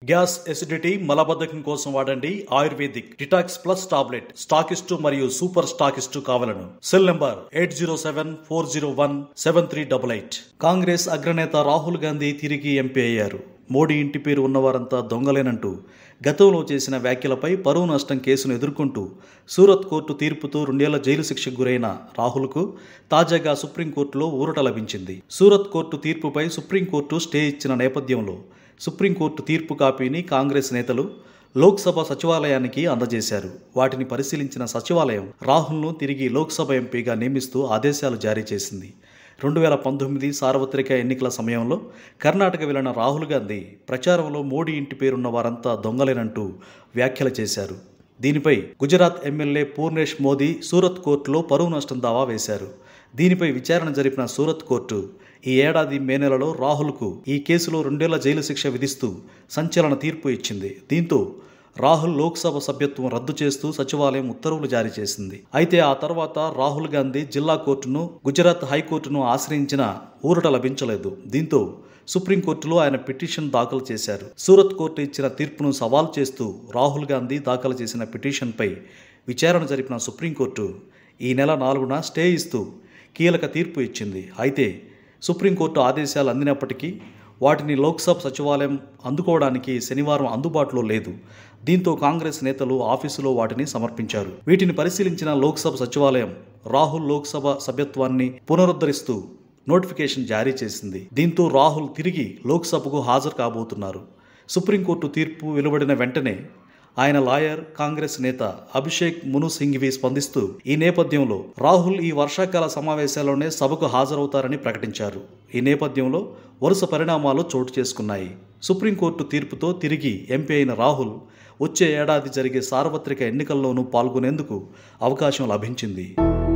gas acidity మలబద్ధకం కోసం వాడండి ayurvedic detox plus tablet stockist మరియు సూపర్ స్టాకిస్టు కావలను cell number eight zero seven four zero one seven three double eight Congress అగ్రనేత రాహుల్ గాంధీ తిరిగి ఎంపీ అయ్యారు మోడీ ఇంటి పేరు ఉన్నవారంతా దొంగలేనంటూ గతంలో చేసిన వ్యాఖ్యలపై పరువు నష్టం కేసును ఎదుర్కొంటూ సూరత్ కోర్టు తీర్పుతో రెండేళ్ల జైలు శిక్షకు గురైన రాహుల్కు తాజాగా సుప్రీంకోర్టులో ఊరట లభించింది సూరత్ కోర్టు తీర్పుపై సుప్రీంకోర్టు స్టే ఇచ్చిన నేపథ్యంలో సుప్రీంకోర్టు తీర్పు కాపీని కాంగ్రెస్ నేతలు లోక్సభ సచివాలయానికి అందజేశారు వాటిని పరిశీలించిన సచివాలయం రాహుల్ను తిరిగి లోక్సభ ఎంపీగా నియమిస్తూ ఆదేశాలు జారీ చేసింది రెండు వేల పంతొమ్మిది సార్వత్రిక ఎన్నికల సమయంలో కర్ణాటక వెళ్లిన రాహుల్ గాంధీ ప్రచారంలో మోడీ ఇంటి పేరున్న వారంతా దొంగలేనంటూ వ్యాఖ్యలు చేశారు దీనిపై గుజరాత్ ఎమ్మెల్యే పూర్ణేష్ మోదీ సూరత్ కోర్టులో పరువు నష్టం దావా వేశారు దీనిపై విచారణ జరిపిన సూరత్ కోర్టు ఈ ఏడాది మే నెలలో రాహుల్కు ఈ కేసులో రెండేళ్ల జైలు శిక్ష విధిస్తూ సంచలన తీర్పు ఇచ్చింది దీంతో రాహుల్ లోక్సభ సభ్యత్వం రద్దు చేస్తూ సచివాలయం ఉత్తర్వులు జారీ చేసింది అయితే ఆ తర్వాత రాహుల్ గాంధీ జిల్లా కోర్టును గుజరాత్ హైకోర్టును ఆశ్రయించిన ఊరట లభించలేదు దీంతో సుప్రీంకోర్టులో ఆయన పిటిషన్ దాఖలు చేశారు సూరత్ కోర్టు ఇచ్చిన తీర్పును సవాల్ చేస్తూ రాహుల్ గాంధీ దాఖలు చేసిన పిటిషన్పై విచారణ జరిపిన సుప్రీంకోర్టు ఈ నెల నాలుగున స్టే ఇస్తూ కీలక తీర్పు ఇచ్చింది అయితే సుప్రీంకోర్టు ఆదేశాలు అందినప్పటికీ వాటిని లోక్సభ సచివాలయం అందుకోవడానికి శనివారం అందుబాటులో లేదు దీంతో కాంగ్రెస్ నేతలు ఆఫీసులో వాటిని సమర్పించారు వీటిని పరిశీలించిన లోక్సభ సచివాలయం రాహుల్ లోక్సభ సభ్యత్వాన్ని పునరుద్ధరిస్తూ నోటిఫికేషన్ జారీ చేసింది దీంతో రాహుల్ తిరిగి లోక్సభకు హాజరు కాబోతున్నారు సుప్రీంకోర్టు తీర్పు వెలువడిన వెంటనే ఆయన లాయర్ కాంగ్రెస్ నేత అభిషేక్ మును సింఘ్వి స్పందిస్తూ ఈ నేపథ్యంలో రాహుల్ ఈ వర్షాకాల సమావేశాల్లోనే సభకు హాజరవుతారని ప్రకటించారు ఈ నేపథ్యంలో వరుస పరిణామాలు చోటు చేసుకున్నాయి సుప్రీంకోర్టు తీర్పుతో తిరిగి ఎంపీ అయిన రాహుల్ వచ్చే ఏడాది జరిగే సార్వత్రిక ఎన్నికల్లోనూ పాల్గొనేందుకు అవకాశం లభించింది